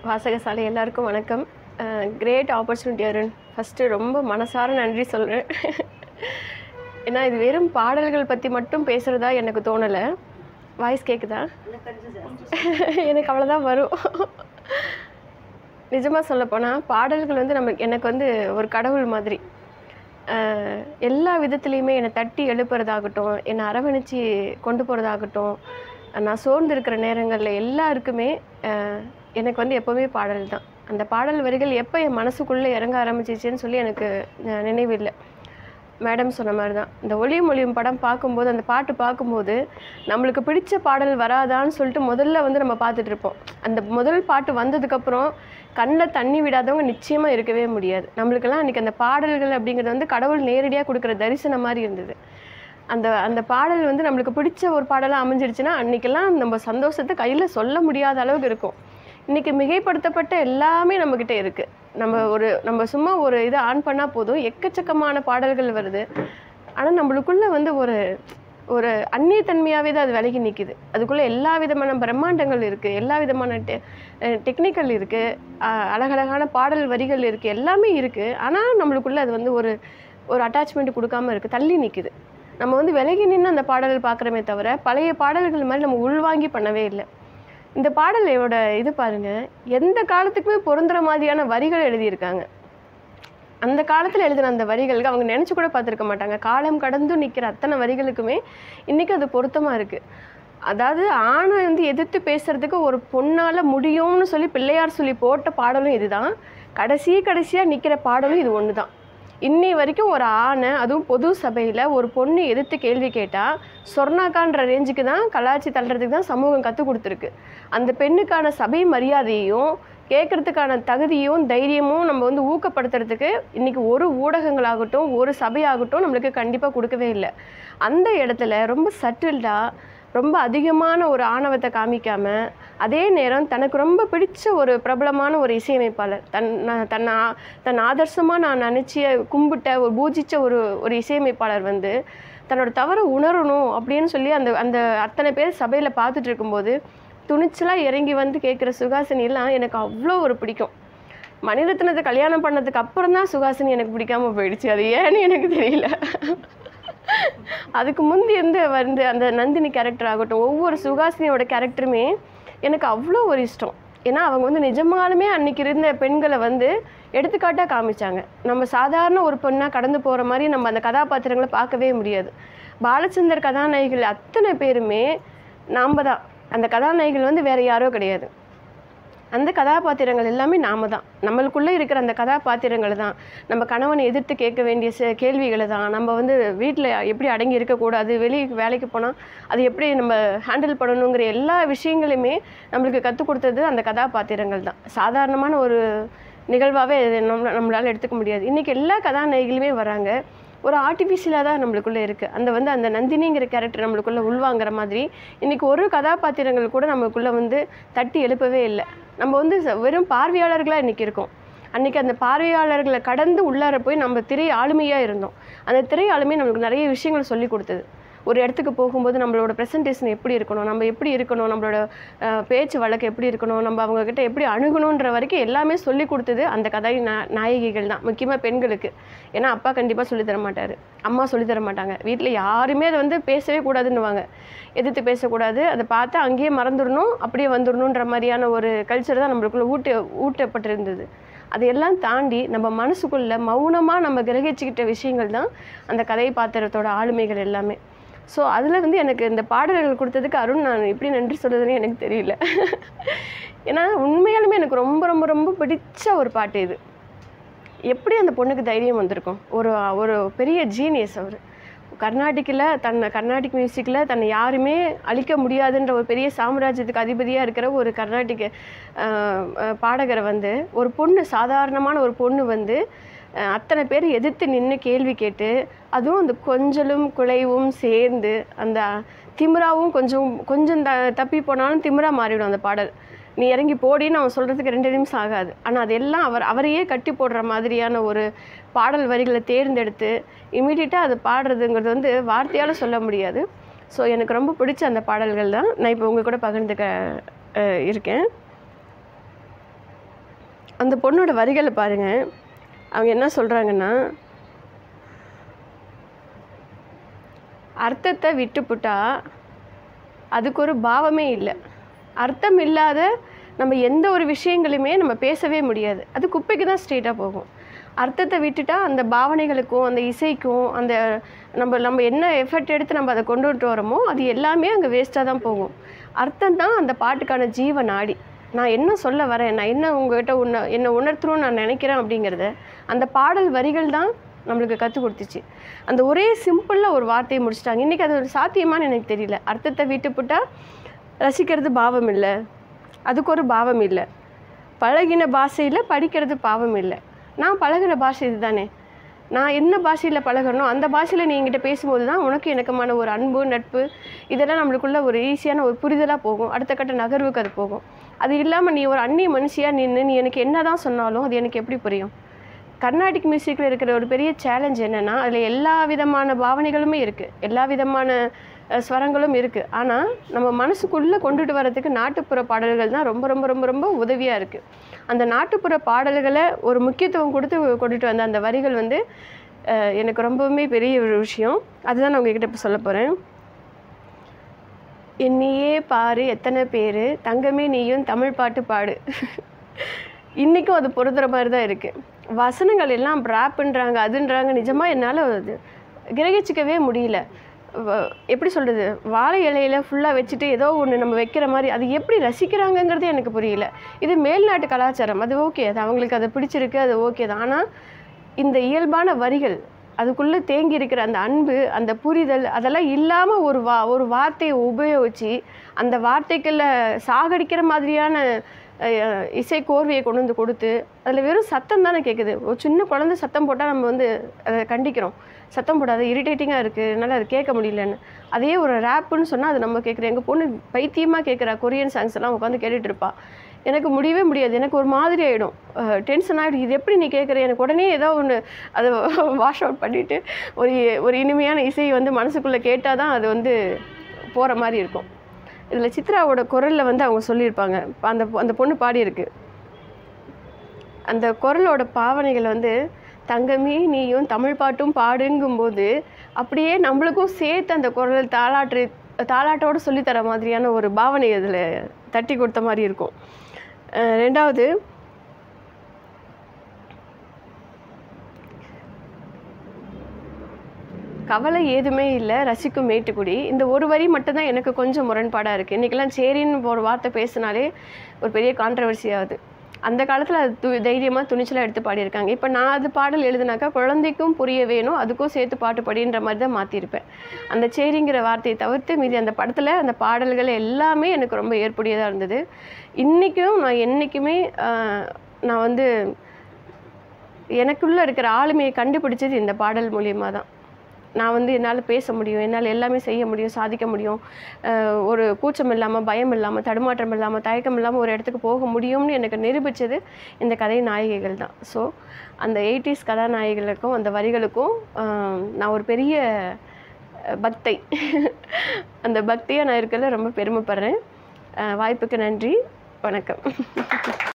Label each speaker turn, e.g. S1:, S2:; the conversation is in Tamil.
S1: வாசகசாலை எல்லாருக்கும் வணக்கம் கிரேட் ஆப்பர்ச்சுனிட்டி அருண் ஃபஸ்ட்டு ரொம்ப மனசார நன்றி சொல்கிறேன் ஏன்னா இது வெறும் பாடல்கள் பற்றி மட்டும் பேசுகிறதா எனக்கு தோணலை வாய்ஸ் கேட்குதா எனக்கு அவ்வளோதான் வரும் நிஜமாக சொல்லப்போனால் பாடல்கள் வந்து நம்ம எனக்கு வந்து ஒரு கடவுள் மாதிரி அஹ் எல்லா விதத்துலேயுமே என்னை தட்டி எழுப்புறதாகட்டும் என்னை அரவணைச்சி கொண்டு போகிறதாகட்டும் நான் சோர்ந்து இருக்கிற நேரங்களில் எல்லாருக்குமே அஹ் எனக்கு வந்து எப்போவுமே பாடல் தான் அந்த பாடல் வரிகள் எப்போ என் மனசுக்குள்ளே இறங்க ஆரம்பிச்சிச்சுன்னு சொல்லி எனக்கு ந- நினைவில்லை மேடம் சொன்ன மாதிரி தான் இந்த ஒளியும் ஒளியும் படம் பார்க்கும்போது அந்த பாட்டு பார்க்கும்போது நம்மளுக்கு பிடிச்ச பாடல் வராதான்னு சொல்லிட்டு முதல்ல வந்து நம்ம பார்த்துட்டு இருப்போம் அந்த முதல் பாட்டு வந்ததுக்கப்புறம் கண்ணில் தண்ணி விடாதவங்க நிச்சயமாக இருக்கவே முடியாது நம்மளுக்கெல்லாம் அன்றைக்கி அந்த பாடல்கள் அப்படிங்கிறது வந்து கடவுள் நேரடியாக கொடுக்குற தரிசனம் மாதிரி இருந்தது அந்த அந்த பாடல் வந்து நம்மளுக்கு பிடிச்ச ஒரு பாடலாக அமைஞ்சிடுச்சுன்னா அன்றைக்கெல்லாம் நம்ம சந்தோஷத்தை கையில் சொல்ல முடியாத அளவுக்கு இருக்கும் இன்றைக்கி மிகைப்படுத்தப்பட்ட எல்லாமே நம்மக்கிட்ட இருக்குது நம்ம ஒரு நம்ம சும்மா ஒரு இதை ஆன் பண்ணால் போதும் எக்கச்சக்கமான பாடல்கள் வருது ஆனால் நம்மளுக்குள்ள வந்து ஒரு ஒரு அந்நியத்தன்மையாகவே தான் அது விலகி நிற்கிது அதுக்குள்ளே எல்லா விதமான பிரம்மாண்டங்கள் இருக்குது எல்லா விதமான டெ டெக்னிக்கல் இருக்குது அழகழகான பாடல் வரிகள் இருக்குது எல்லாமே இருக்குது ஆனால் நம்மளுக்குள்ள அது வந்து ஒரு ஒரு அட்டாச்மெண்ட் கொடுக்காம இருக்குது தள்ளி நிற்கிது நம்ம வந்து விலகி நின்று அந்த பாடல்கள் பார்க்குறோமே தவிர பழைய பாடல்கள் மாதிரி நம்ம உள்வாங்கி பண்ணவே இல்லை இந்த பாடலோட இது பாருங்க எந்த காலத்துக்குமே பொருந்துற மாதிரியான வரிகள் எழுதியிருக்காங்க அந்த காலத்தில் எழுதின அந்த வரிகளுக்கு அவங்க நினச்சி கூட பார்த்துருக்க மாட்டாங்க காலம் கடந்து நிற்கிற அத்தனை வரிகளுக்குமே இன்றைக்கி அது பொருத்தமாக இருக்குது அதாவது ஆணை வந்து எதிர்த்து பேசுறதுக்கு ஒரு பொண்ணால் முடியும்னு சொல்லி பிள்ளையார் சொல்லி போட்ட பாடலும் இதுதான் கடைசி கடைசியாக நிற்கிற பாடலும் இது ஒன்று தான் இன்னி வரைக்கும் ஒரு ஆணை அதுவும் பொது சபையில் ஒரு பொண்ணு எதிர்த்து கேள்வி கேட்டால் சொர்ணாக்கான்ற ரேஞ்சுக்கு தான் கலாச்சி தள்ளுறதுக்கு தான் சமூகம் கற்றுக் கொடுத்துருக்கு அந்த பெண்ணுக்கான சபை மரியாதையும் கேட்குறதுக்கான தகுதியும் தைரியமும் நம்ம வந்து ஊக்கப்படுத்துறதுக்கு இன்றைக்கி ஒரு ஊடகங்களாகட்டும் ஒரு சபையாகட்டும் நம்மளுக்கு கண்டிப்பாக கொடுக்கவே இல்லை அந்த இடத்துல ரொம்ப சட்டில்டாக ரொம்ப அதிகமான ஒரு ஆணவத்தை காமிக்காம அதே நேரம் தனக்கு ரொம்ப பிடிச்ச ஒரு பிரபலமான ஒரு இசையமைப்பாளர் தன் நான் தன் ஆ- தன் ஆதர்சமாக நான் நினச்சிய கும்பிட்ட ஒரு பூஜிச்ச ஒரு ஒரு இசையமைப்பாளர் வந்து தன்னோட தவறை உணரணும் அப்படின்னு சொல்லி அந்த அந்த அத்தனை பேர் சபையில் பார்த்துட்டு இருக்கும்போது துணிச்சலாக இறங்கி வந்து கேட்குற சுகாசினிலாம் எனக்கு அவ்வளோ ஒரு பிடிக்கும் மணிரத்னத்தை கல்யாணம் பண்ணதுக்கு அப்புறம் தான் சுகாசினி எனக்கு பிடிக்காம போயிடுச்சு அது ஏன்னு எனக்கு தெரியல அதுக்கு முந்தி இருந்து வந்து அந்த நந்தினி கேரக்டர் ஆகட்டும் ஒவ்வொரு சுகாசினியோட கேரக்டருமே எனக்கு அவ்வளோ ஒரு இஷ்டம் ஏன்னா அவங்க வந்து நிஜமாலுமே அன்னைக்கு இருந்த பெண்களை வந்து எடுத்துக்காட்டாக காமிச்சாங்க நம்ம சாதாரண ஒரு பெண்ணாக கடந்து போகிற மாதிரி நம்ம அந்த கதாபாத்திரங்களை பார்க்கவே முடியாது பாலச்சந்தர் கதாநாயகிகள் அத்தனை பேருமே நாம் தான் அந்த கதாநாயகிகள் வந்து வேறு யாரோ கிடையாது அந்த கதாபாத்திரங்கள் எல்லாமே நாம தான் நம்மளுக்குள்ளே இருக்கிற அந்த கதாபாத்திரங்கள் தான் நம்ம கணவனை எதிர்த்து கேட்க வேண்டிய ச- கேள்விகளை தான் நம்ம வந்து வீட்டில் எப்படி அடங்கி இருக்கக்கூடாது வெளியே வேலைக்கு போனால் அது எப்படி நம்ம ஹேண்டில் பண்ணணுங்கிற எல்லா விஷயங்களையுமே நம்மளுக்கு கற்றுக் கொடுத்தது அந்த கதாபாத்திரங்கள் தான் சாதாரணமான ஒரு நிகழ்வாகவே நம்ம நம்மளால் எடுத்துக்க முடியாது இன்றைக்கி எல்லா கதாநாயகிகளுமே வராங்க ஒரு ஆர்டிஃபிஷியலாக தான் நம்மளுக்குள்ளே இருக்குது அந்த வந்து அந்த நந்தினிங்கிற கேரக்டர் நம்மளுக்குள்ளே உள்வாங்குற மாதிரி இன்றைக்கி ஒரு கதாபாத்திரங்கள் கூட நம்மளுக்குள்ளே வந்து தட்டி எழுப்பவே இல்லை நம்ம வந்து ச- வெறும் பார்வையாளர்களாக இன்றைக்கி இருக்கோம் அன்றைக்கி அந்த பார்வையாளர்களை கடந்து உள்ளார போய் நம்ம திரை ஆளுமையாக இருந்தோம் அந்த திரை ஆளுமை நம்மளுக்கு நிறைய விஷயங்கள் சொல்லி கொடுத்தது ஒரு இடத்துக்கு போகும்போது நம்மளோட ப்ரெசன்டேஷன் எப்படி இருக்கணும் நம்ம எப்படி இருக்கணும் நம்மளோட அஹ், பேச்சு வழக்கு எப்படி இருக்கணும் நம்ம அவங்கக்கிட்ட எப்படி அணுகணுன்ற வரைக்கும் எல்லாமே சொல்லி கொடுத்தது அந்த கதை நா நாயகிகள் தான் முக்கியமாக பெண்களுக்கு ஏன்னா அப்பா கண்டிப்பாக சொல்லி தர மாட்டார் அம்மா சொல்லி தர மாட்டாங்க வீட்டில் யாருமே அதை வந்து பேசவே கூடாதுன்னுவாங்க எதிர்த்து பேசக்கூடாது அதை பார்த்து அங்கேயே மறந்துடணும் அப்படியே வந்துடணுன்ற மாதிரியான ஒரு கல்ச்சர் தான் நம்மளுக்குள்ள ஊட்ட ஊட்டப்பட்டிருந்தது அதையெல்லாம் தாண்டி நம்ம மனசுக்குள்ள மௌனமாக நம்ம கிரகிச்சுக்கிட்ட விஷயங்கள் தான் அந்த கதை பாத்திரத்தோட ஆளுமைகள் எல்லாமே ஸோ அதில் வந்து எனக்கு இந்த பாடல்கள் கொடுத்ததுக்கு அருண் நான் எப்படி நன்றி சொல்றதுன்னு எனக்கு தெரியல ஏன்னா உண்மையாலுமே எனக்கு ரொம்ப ரொம்ப ரொம்ப பிடிச்ச ஒரு பாட்டு இது எப்படி அந்த பொண்ணுக்கு தைரியம் வந்திருக்கும் ஒரு ஒரு பெரிய ஜீனியஸ் அவர் கர்நாடிக்கில் தன்னை கர்நாடிக் மியூசிக்கில் தன்னை யாருமே அழிக்க முடியாதுன்ற ஒரு பெரிய சாம்ராஜ்யத்துக்கு அதிபதியாக இருக்கிற ஒரு கர்நாடிக் ஆஹ், ஆஹ், பாடகரை வந்து ஒரு பொண்ணு சாதாரணமான ஒரு பொண்ணு வந்து ஆஹ், அத்தனை பேர் எதிர்த்து நின்று கேள்வி கேட்டு அதுவும் அந்த கொஞ்சலும் குலைவும் சேர்ந்து அந்த திமிராவும் கொஞ்சம் கொஞ்சம் த தப்பி போனாலும் திமிரா மாறிடும் அந்த பாடல் நீ இறங்கி போடின்னு அவன் சொல்கிறதுக்கு ரெண்டு நிமிஷம் ஆகாது ஆனால் அதெல்லாம் அவர் அவரையே கட்டி போடுற மாதிரியான ஒரு பாடல் வரிகளை தேர்ந்தெடுத்து இமீடியட்டாக அது பாடுறதுங்கிறது வந்து வார்த்தையால் சொல்ல முடியாது ஸோ எனக்கு ரொம்ப பிடிச்ச அந்த பாடல்கள் தான் நான் இப்போ உங்கள் கூட பகிர்ந்துக்க அஹ், இருக்கேன் அந்த பொண்ணோட வரிகளை பாருங்க அவங்க என்ன சொல்கிறாங்கன்னா அர்த்தத்தை விட்டுப்புட்டா அதுக்கு ஒரு பாவமே இல்லை அர்த்தம் இல்லாத நம்ம எந்த ஒரு விஷயங்களுமே நம்ம பேசவே முடியாது அது குப்பைக்கு தான் ஸ்ட்ரெயிட்டாக போகும் அர்த்தத்தை விட்டுட்டா அந்த பாவனைகளுக்கும் அந்த இசைக்கும் அந்த நம்ம நம்ம என்ன எஃபர்ட் எடுத்து நம்ம அதை கொண்டுட்டு வரோமோ அது எல்லாமே அங்கே வேஸ்ட்டாக தான் போகும் அர்த்தம் தான் அந்த பாட்டுக்கான ஜீவ நாடி நான் என்ன சொல்ல வரேன் நான் என்ன உங்ககிட்ட உன்னை என்னை உணர்த்தணும்னு நான் நினைக்கிறேன் அப்படிங்கிறத அந்த பாடல் வரிகள் தான் நம்மளுக்கு கற்றுக் கொடுத்துச்சு அந்த ஒரே சிம்பிளில் ஒரு வார்த்தையை முடிச்சிட்டாங்க இன்றைக்கி அது ஒரு சாத்தியமான்னு எனக்கு தெரியல அர்த்தத்தை விட்டுப்புட்டா ரசிக்கிறது பாவம் இல்லை அதுக்கு ஒரு பாவம் இல்லை பழகின பாஷையில் படிக்கிறது பாவம் இல்லை நான் பழகுற பாஷை இதுதானே நான் என்ன பாஷையில் பழகுறனோ அந்த பாஷையில் நீ என்கிட்ட பேசும்போது தான் உனக்கு எனக்குமான ஒரு அன்பு நட்பு இதெல்லாம் நம்மளுக்குள்ள ஒரு ஈஸியான ஒரு புரிதலாக போகும் அடுத்த கட்ட நகர்வுக்கு அது போகும் அது இல்லாமல் நீ ஒரு அந்நிய மனுஷியாக நின்று நீ எனக்கு என்ன தான் சொன்னாலும் அது எனக்கு எப்படி புரியும் கர்நாடிக் மியூசிக்கில் இருக்கிற ஒரு பெரிய சேலஞ்ச் என்னென்னா அதில் எல்லா விதமான பாவனைகளுமே இருக்குது எல்லா விதமான அஹ், ஸ்வரங்களும் இருக்குது ஆனால் நம்ம மனசுக்குள்ளே கொண்டுட்டு வரதுக்கு நாட்டுப்புற பாடல்கள் தான் ரொம்ப ரொம்ப ரொம்ப ரொம்ப உதவியாக இருக்குது அந்த நாட்டுப்புற பாடல்களை ஒரு முக்கியத்துவம் கொடுத்து கொண்டுட்டு வந்த அந்த வரிகள் வந்து அஹ், எனக்கு ரொம்பவுமே பெரிய ஒரு விஷயம் அதுதான் நான் உங்ககிட்ட இப்போ சொல்ல போகிறேன் என்னையே பாரு எத்தனை பேர் தங்கமே நீயும் தமிழ் பாட்டு பாடு இன்றைக்கும் அது பொருந்துற மாதிரி தான் இருக்குது வசனங்கள் எல்லாம் ப்ராப்புன்றாங்க அதுன்றாங்க நிஜமாக என்னால் அது கிரகிச்சிக்கவே முடியல வ- எப்படி சொல்கிறது வாழை இலையில ஃபுல்லாக வச்சுட்டு ஏதோ ஒன்று நம்ம வைக்கிற மாதிரி அது எப்படி ரசிக்கிறாங்கங்கிறது எனக்கு புரியல இது மேல்நாட்டு கலாச்சாரம் அது ஓகே அது அவங்களுக்கு அது பிடிச்சிருக்கு அது ஓகே தான் ஆனால் இந்த இயல்பான வரிகள் அதுக்குள்ளே தேங்கி இருக்கிற அந்த அன்பு அந்த புரிதல் அதெல்லாம் இல்லாமல் ஒரு வா ஒரு வார்த்தையை உபயோகித்து அந்த வார்த்தைக்குள்ள சாகடிக்கிற மாதிரியான அஹ், இசை கோர்வையை கொண்டு வந்து கொடுத்து அதில் வெறும் சத்தம் தானே கேட்குது ஒரு சின்ன குழந்தை சத்தம் போட்டால் நம்ம வந்து அதை கண்டிக்கிறோம் சத்தம் போடாத இரிட்டேட்டிங்காக இருக்குது என்னால் அது கேட்க முடியலன்னு அதே ஒரு ரேப்புன்னு சொன்னால் அது நம்ம கேட்குறோம் எங்கள் பொண்ணு பைத்தியமாக கேட்குறா கொரியன் சாங்ஸ் எல்லாம் உட்காந்து கேட்டுட்டு இருப்பா எனக்கு முடியவே முடியாது எனக்கு ஒரு மாதிரி ஆகிடும் டென்ஷன் ஆகிடும் இது எப்படி நீ கேட்குற எனக்கு உடனே ஏதோ ஒன்று அதை வாஷ் அவுட் பண்ணிவிட்டு ஒரு ஒரு இனிமையான இசை வந்து மனசுக்குள்ளே கேட்டால் தான் அது வந்து போகிற மாதிரி இருக்கும் இதில் சித்ராவோட குரலில் வந்து அவங்க சொல்லியிருப்பாங்க இப்ப அந்த பொ- அந்த பொண்ணு பாடியிருக்கு அந்த குரலோட பாவனைகள் வந்து தங்கமே நீயும் தமிழ் பாட்டும் பாடுங்கும்போது அப்படியே நம்மளுக்கும் சேர்த்து அந்த குரல் தாளாட்டு தாளாட்டோடு சொல்லித்தர மாதிரியான ஒரு பாவனை அதில் தட்டி கொடுத்த மாதிரி இருக்கும் அஹ் ரெண்டாவது கவலை ஏதுமே இல்லை ரசிக்கும் மேட்டுக்குடி இந்த ஒரு வரி மட்டும்தான் எனக்கு கொஞ்சம் முரண்பாடாக இருக்குது இன்றைக்கெல்லாம் சேரின்னு ஒரு வார்த்தை பேசினாலே ஒரு பெரிய கான்ட்ரவர்சி ஆகுது அந்த காலத்தில் அது து தைரியமாக துணிச்சலாக எடுத்து பாடியிருக்காங்க இப்போ நான் அது பாடல் எழுதுனாக்கா குழந்தைக்கும் புரிய வேணும் அதுக்கும் சேர்த்து பாட்டு படின்ற மாதிரி தான் மாற்றிருப்பேன் அந்த சேரிங்கிற வார்த்தையை தவிர்த்து மீதி அந்த படத்தில் அந்த பாடல்கள் எல்லாமே எனக்கு ரொம்ப ஏற்புடையதாக இருந்தது இன்றைக்கும் நான் என்றைக்குமே ஆஹ், நான் வந்து எனக்குள்ளே இருக்கிற ஆளுமையை கண்டுபிடிச்சது இந்த பாடல் மூலியமாக தான் நான் வந்து என்னால் பேச முடியும் என்னால் எல்லாமே செய்ய முடியும் சாதிக்க முடியும் அஹ் ஒரு கூச்சம் இல்லாமல் பயம் இல்லாமல் தடுமாற்றம் இல்லாமல் தயக்கம் இல்லாமல் ஒரு இடத்துக்கு போக முடியும்னு எனக்கு நிரூபித்தது இந்த கதை நாயகிகள் தான் ஸோ அந்த எயிட்டிஸ் கதாநாயகிகளுக்கும் அந்த வரிகளுக்கும் ஆஹ் நான் ஒரு பெரிய அஹ், பக்தை அந்த பக்தியாக நான் இருக்கிறதுல ரொம்ப பெருமைப்படுறேன் அஹ் வாய்ப்புக்கு நன்றி வணக்கம்